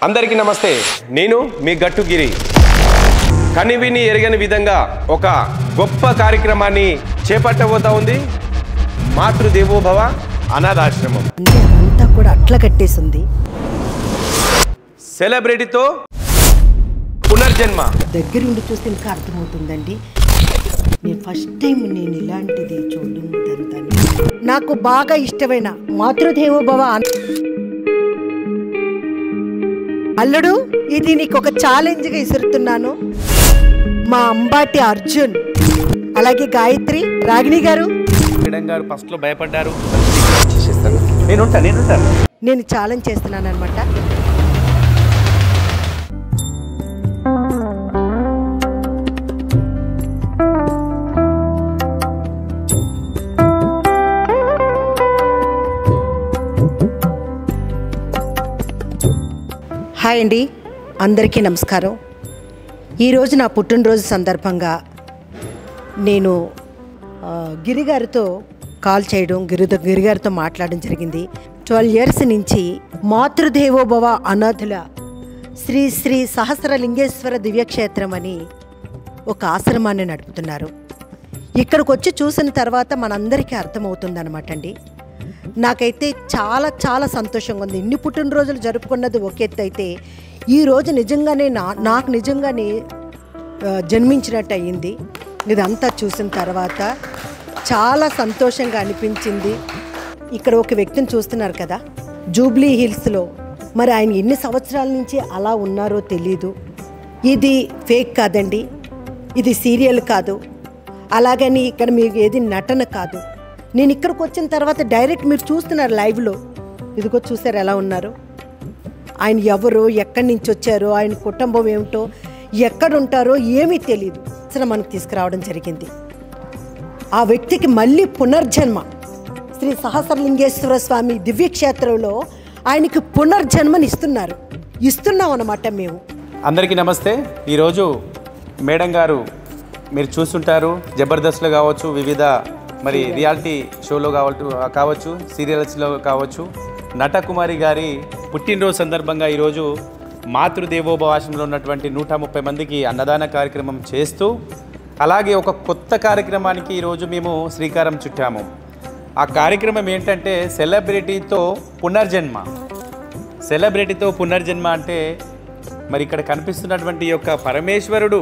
అందరికీ నమస్తే నేను మీ గట్టుగిరి కనివిని ఎరగని విధంగా ఒక గొప్ప కార్యక్రమాన్ని చేపట్టబోతా ఉంది మాతృదేవోభవ అనాథాశ్రమం అంటే అంతా కూడా అట్లా కట్టేసింది సెలబ్రిటీతో పునర్జన్మ దగ్గరుండి చూస్తే ఇంకా అర్థమవుతుందండి నేను ఫస్ట్ టైం నేను ఇలాంటిది చూడడం ఇదంతా నాకు బాగా ఇష్టమైన మాతృదేవోభవ అన్- అల్లుడు ఇది నీకు ఒక ఛాలెంజ్గా ఇసురుతున్నాను మా అంబాటి అర్జున్ అలాగే గాయత్రి రాగిణి గారు మేడం గారు ఫస్ట్ లో భయపడ్డారు చేసేస్తాను నేనుంటా నేనుంటాను నేను ఛాలెంజ్ చేస్తున్నాను అనమాట హాయ్ అండి అందరికీ నమస్కారం ఈరోజు నా పుట్టినరోజు సందర్భంగా నేను ఆ, గిరి గారితో కాల్ చేయడం గిరితో గిరి గారితో మాట్లాడడం జరిగింది ట్వెల్వ్ ఇయర్స్ నుంచి మాతృదేవోభవ అనాథుల శ్రీ శ్రీ సహస్రలింగేశ్వర దివ్యక్షేత్రం అని ఒక ఆశ్రమాన్ని నడుపుతున్నారు ఇక్కడికి వచ్చి చూసిన తర్వాత మనందరికీ అర్థమవుతుందన్నమాట అండి నాకైతే చాలా చాలా సంతోషంగా ఉంది ఇన్ని పుట్టినరోజులు జరుపుకున్నది ఒక ఎత్తు అయితే ఈ రోజు నిజంగానే నా నాకు నిజంగానే ఆ, జన్మించినట్టు అయ్యింది ఇదంతా చూసిన తర్వాత చాలా సంతోషంగా అనిపించింది ఇక్కడ ఒక వ్యక్తిని చూస్తున్నారు కదా జూబ్లీ హిల్స్లో మరి ఆయన ఎన్ని సంవత్సరాల నుంచి అలా ఉన్నారో తెలీదు ఇది ఫేక్ కాదండి ఇది సీరియల్ కాదు అలాగని ఇక్కడ మీకు ఏది నటన కాదు నేను ఇక్కడికి వచ్చిన తర్వాత డైరెక్ట్ మీరు చూస్తున్నారు లైవ్లో ఇదిగో చూసారు ఎలా ఉన్నారు ఆయన ఎవరు ఎక్కడి నుంచి వచ్చారో ఆయన కుటుంబం ఏమిటో ఎక్కడ ఉంటారో ఏమీ తెలియదు అసలు మనకు తీసుకురావడం జరిగింది ఆ వ్యక్తికి మళ్ళీ పునర్జన్మ శ్రీ సహస్రలింగేశ్వర స్వామి దివ్యక్షేత్రంలో ఆయనకి పునర్జన్మని ఇస్తున్నారు ఇస్తున్నాం అన్నమాట మేము అందరికీ నమస్తే ఈరోజు మేడం గారు మీరు చూస్తుంటారు జబర్దస్త్లో కావచ్చు వివిధ మరి రియాలిటీ షోలో కావచ్చు కావచ్చు సీరియల్స్లో కావచ్చు నటకుమారి గారి పుట్టినరోజు సందర్భంగా ఈరోజు మాతృదేవోభవాసంలో ఉన్నటువంటి నూట ముప్పై మందికి అన్నదాన కార్యక్రమం చేస్తూ అలాగే ఒక కొత్త కార్యక్రమానికి ఈరోజు మేము శ్రీకారం చుట్టాము ఆ కార్యక్రమం ఏంటంటే సెలబ్రిటీతో పునర్జన్మ సెలబ్రిటీతో పునర్జన్మ అంటే మరి ఇక్కడ కనిపిస్తున్నటువంటి ఈ యొక్క పరమేశ్వరుడు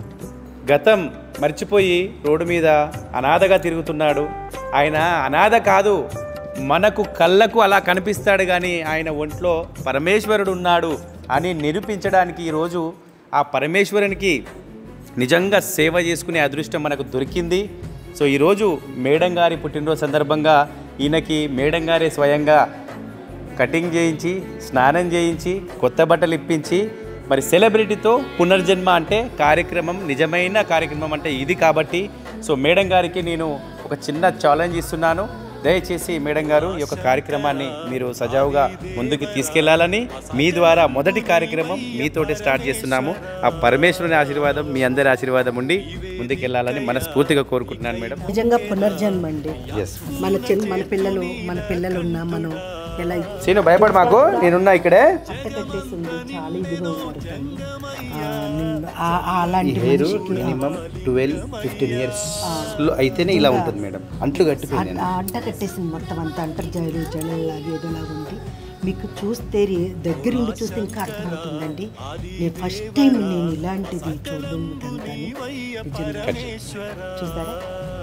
గతం మర్చిపోయి రోడ్డు మీద అనాథగా తిరుగుతున్నాడు ఆయన అనాథ కాదు మనకు కళ్ళకు అలా కనిపిస్తాడు కానీ ఆయన ఒంట్లో పరమేశ్వరుడు ఉన్నాడు అని నిరూపించడానికి ఈరోజు ఆ పరమేశ్వరునికి నిజంగా సేవ చేసుకునే అదృష్టం మనకు దొరికింది సో ఈరోజు మేడం గారి పుట్టినరోజు సందర్భంగా ఈయనకి మేడం గారే స్వయంగా కటింగ్ చేయించి స్నానం చేయించి కొత్త బట్టలు ఇప్పించి మరి సెలబ్రిటీతో పునర్జన్మ అంటే కార్యక్రమం నిజమైన కార్యక్రమం అంటే ఇది కాబట్టి సో మేడం గారికి నేను ఒక చిన్న ఛాలెంజ్ ఇస్తున్నాను దయచేసి మేడం గారు ఈ యొక్క కార్యక్రమాన్ని మీరు సజావుగా ముందుకు తీసుకెళ్లాలని మీ ద్వారా మొదటి కార్యక్రమం మీతోటి స్టార్ట్ చేస్తున్నాము ఆ పరమేశ్వరుని ఆశీర్వాదం మీ అందరి ఆశీర్వాదం ఉండి ముందుకెళ్లాలని మనస్ఫూర్తిగా కోరుకుంటున్నాను మేడం నిజంగా పునర్జన్మ అండి మన చిన్న మన పిల్లలు మన పిల్లలు ఉన్నా మనం ఎలా సీను భయపడు మాకు నేనున్నా ఇక్కడే కట్టేసింది చాలా ఇదిగా ఉన్నారు తను. ఆ, నేను ఆ- ఆ అలాంటి హెయిర్ మనిషికి మినిమం ట్వెల్వ్ ఫిఫ్టీన్ ఇయర్స్ అయితేనే ఇలా ఉంటుంది మేడం అంట్లు కట్టిపోయింది ఆ అంట కట్టేసింది మొత్తం అంతా అంతర్జాలు జలలాగా ఏదోలాగా ఉంది మీకు చూస్తే రే- దగ్గరుండి చూస్తే ఇంకా అర్థమవుతుందండి నేను ఫస్ట్ టైం నేను ఇలాంటిది చూడడం ఇదంతాను నిజంగా చూసారా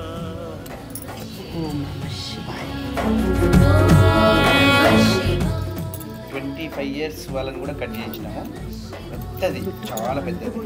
ఓం నమః శివాయ ట్వంటీ ఫైవ్ ఇయర్స్ వాళ్ళని కూడా కట్ చేయించినాము పెద్దది చాలా పెద్దది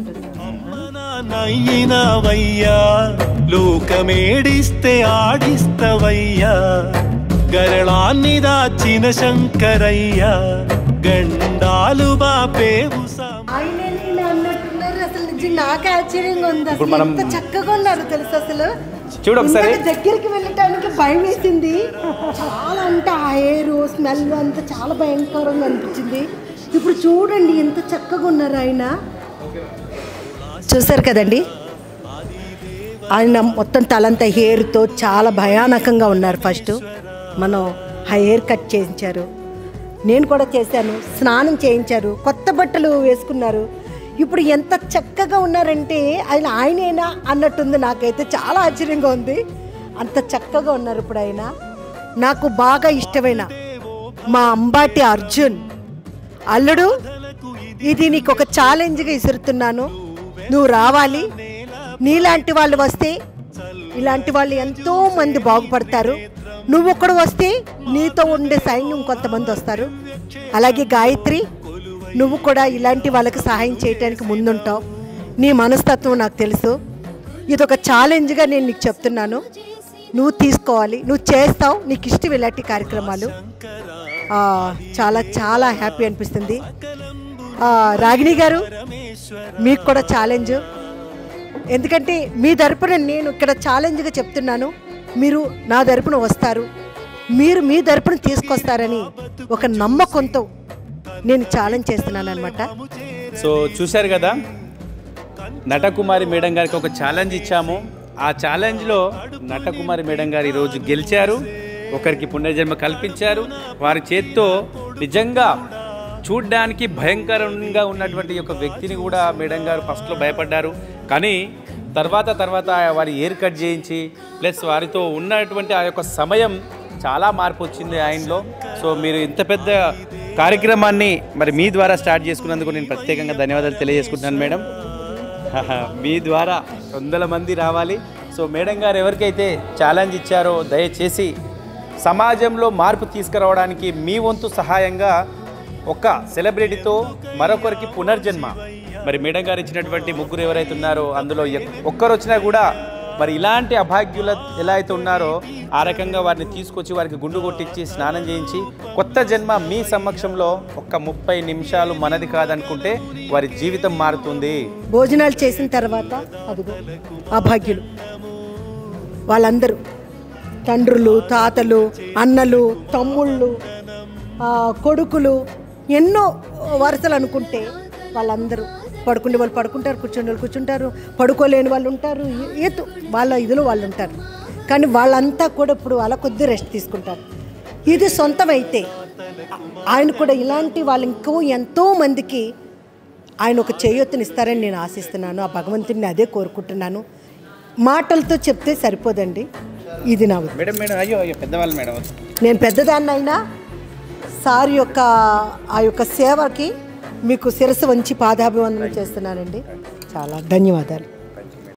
నయ్యినవయ్యా లోకమేడిస్తే ఆడిస్తవయ్యా గరళాన్ని దాచిన శంకరయ్యా గండాలు బాపేవు సమ ఆయనే నేను అన్నట్టున్నారు అసలు నిజం నాకు ఆశ్చర్యంగా ఉంది ఇప్పుడు అసలు మనం- ఎంత చక్కగా ఉన్నారు తెలుసు అసలు చూడు ఒకసారి. ఇందాక దగ్గరికి వెళ్ళటానికి భయం వేసింది చాలా అంటే ఆ హెయిర్ స్మెల్ అంతా చాలా భయంకరంగా అనిపించింది ఇప్పుడు చూడండి ఎంత చక్కగా ఉన్నారు ఆయన చూసారు కదండి ఆయన మొత్తం తలంతా హెయిర్తో చాలా భయానకంగా ఉన్నారు ఫస్ట్ మనం హెయిర్ కట్ చేయించారు నేను కూడా చేశాను స్నానం చేయించారు కొత్త బట్టలు వేసుకున్నారు ఇప్పుడు ఎంత చక్కగా ఉన్నారంటే ఆయన ఆయనేనా అన్నట్టుంది నాకైతే చాలా ఆశ్చర్యంగా ఉంది అంత చక్కగా ఉన్నారు ఇప్పుడు ఆయన నాకు బాగా ఇష్టమైన మా అంబాటి అర్జున్ అల్లుడు ఇది నీకు ఒక ఛాలెంజ్గా ఇసురుతున్నాను నువ్వు రావాలి నీలాంటి వాళ్ళు వస్తే ఇలాంటి వాళ్ళు ఎంతో మంది బాగుపడతారు నువ్వు ఒక్కడు వస్తే నీతో ఉండే సైన్యం కొంతమంది వస్తారు అలాగే గాయత్రి నువ్వు కూడా ఇలాంటి వాళ్ళకి సహాయం చేయడానికి ముందుంటావు నీ మనస్తత్వం నాకు తెలుసు ఇది ఒక ఛాలెంజ్గా నేను నీకు చెప్తున్నాను నువ్వు తీసుకోవాలి నువ్వు చేస్తావు నీకు ఇష్టం ఇలాంటి కార్యక్రమాలు ఆ, చాలా చాలా హ్యాపీ అనిపిస్తుంది ఆ, రాగిణి గారు మీకు కూడా ఛాలెంజ్ ఎందుకంటే మీ తరపున నేను ఇక్కడ ఛాలెంజ్గా చెప్తున్నాను మీరు నా తరపున వస్తారు మీరు మీ తరపున తీసుకొస్తారని ఒక నమ్మకంతో నేను ఛాలెంజ్ చేస్తున్నాను అనమాట సో చూశారు కదా నటకుమారి మేడం గారికి ఒక ఛాలెంజ్ ఇచ్చాము ఆ ఛాలెంజ్లో నటకుమారి మేడం గారు ఈరోజు గెలిచారు ఒకరికి పునర్జన్మ కల్పించారు వారి చేత్తో నిజంగా చూడ్డానికి భయంకరంగా ఉన్నటువంటి ఒక వ్యక్తిని కూడా మేడం గారు ఫస్ట్లో భయపడ్డారు కానీ తర్వాత తర్వాత వారి ఎయిర్ కట్ చేయించి ప్లస్ వారితో ఉన్నటువంటి ఆ యొక్క సమయం చాలా మార్పు వచ్చింది ఆయనలో సో మీరు ఇంత పెద్ద కార్యక్రమాన్ని మరి మీ ద్వారా స్టార్ట్ చేసుకున్నందుకు నేను ప్రత్యేకంగా ధన్యవాదాలు తెలియజేసుకుంటున్నాను మేడం మీ ద్వారా వందల మంది రావాలి సో మేడం గారు ఎవరికైతే ఛాలెంజ్ ఇచ్చారో దయచేసి సమాజంలో మార్పు తీసుకురావడానికి మీ వంతు సహాయంగా ఒక సెలబ్రిటీతో మరొకరికి పునర్జన్మ మరి మేడం గారు ఇచ్చినటువంటి ముగ్గురు ఎవరైతే ఉన్నారో అందులో ఎక్- ఒక్కరు వచ్చినా కూడా మరి ఇలాంటి అభాగ్యుల ఎలా అయితే ఉన్నారో ఆ రకంగా వారిని తీసుకొచ్చి వారికి గుండు కొట్టించి స్నానం చేయించి కొత్త జన్మ మీ సమక్షంలో ఒక్క ముప్పై నిమిషాలు మనది కాదనుకుంటే వారి జీవితం మారుతుంది భోజనాలు చేసిన తర్వాత అదిగో అభాగ్యులు వాళ్ళందరూ తండ్రులు తాతలు అన్నలు తమ్ముళ్ళు ఆ, కొడుకులు ఎన్నో వరుసలు అనుకుంటే వాళ్ళందరూ పడుకునే వాళ్ళు పడుకుంటారు కూర్చునే వాళ్ళు కూర్చుంటారు పడుకోలేని వాళ్ళు ఉంటారు ఏతు వాళ్ళ ఇదిలో వాళ్ళు ఉంటారు కానీ వాళ్ళంతా కూడా ఇప్పుడు వాళ్ళ కొద్ది రెస్ట్ తీసుకుంటారు ఇది సొంతమైతే ఆయన కూడా ఇలాంటి వాళ్ళు ఇంకో ఎంతో మందికి ఆయన ఒక చేయూతనిస్తారని నేను ఆశిస్తున్నాను ఆ భగవంతుడిని అదే కోరుకుంటున్నాను మాటలతో చెప్తే సరిపోదండి ఇది నా ఉద్దేశం. మేడం మేడం అయ్యో అయ్యో పెద్దవాళ్ళు మేడం నేను పెద్దదాన్నైనా సార్ యొక్క ఆ యొక్క సేవకి మీకు శిరస్సు వంచి పాదాభివందనం చేస్తున్నానండి చాలా ధన్యవాదాలు